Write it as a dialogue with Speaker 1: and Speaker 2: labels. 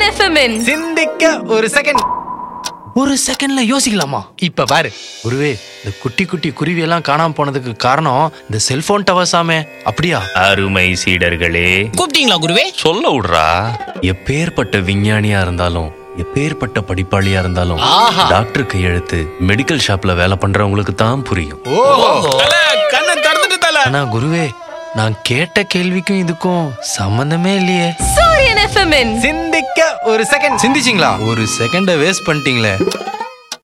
Speaker 1: எஃப்எம்மின்
Speaker 2: சிந்திக்க ஒரு செகண்ட் ஒரு செகண்ட்ல யோசிக்கலாமா இப்ப பாரு குருவே இந்த குட்டி குட்டி குருவி எல்லாம் காணாம போனதுக்கு காரணம் இந்த செல்போன் டவர்ஸாமே அப்படியா
Speaker 3: அருமை சீடர்களே
Speaker 4: கூப்பிட்டீங்களா குருவே
Speaker 3: சொல்ல விடுறா
Speaker 2: எப்பேற்பட்ட விஞ்ஞானியா இருந்தாலும் எப்பேற்பட்ட படிப்பாளியா இருந்தாலும் டாக்டர் கையெழுத்து மெடிக்கல் ஷாப்ல வேலை பண்றவங்களுக்கு தான் புரியும்
Speaker 4: தல கண்ணை திறந்துட்டு தல
Speaker 2: ஆனா குருவே நான் கேட்ட கேள்விக்கும் இதுக்கும் சம்பந்தமே இல்லையே
Speaker 1: சூரியன் எஃப்எம்மின்
Speaker 2: சிந்திக்க ஒரு செகண்ட் சிந்திச்சிங்களா ஒரு செகண்ட வேஸ்ட் பண்ணிட்டீங்களே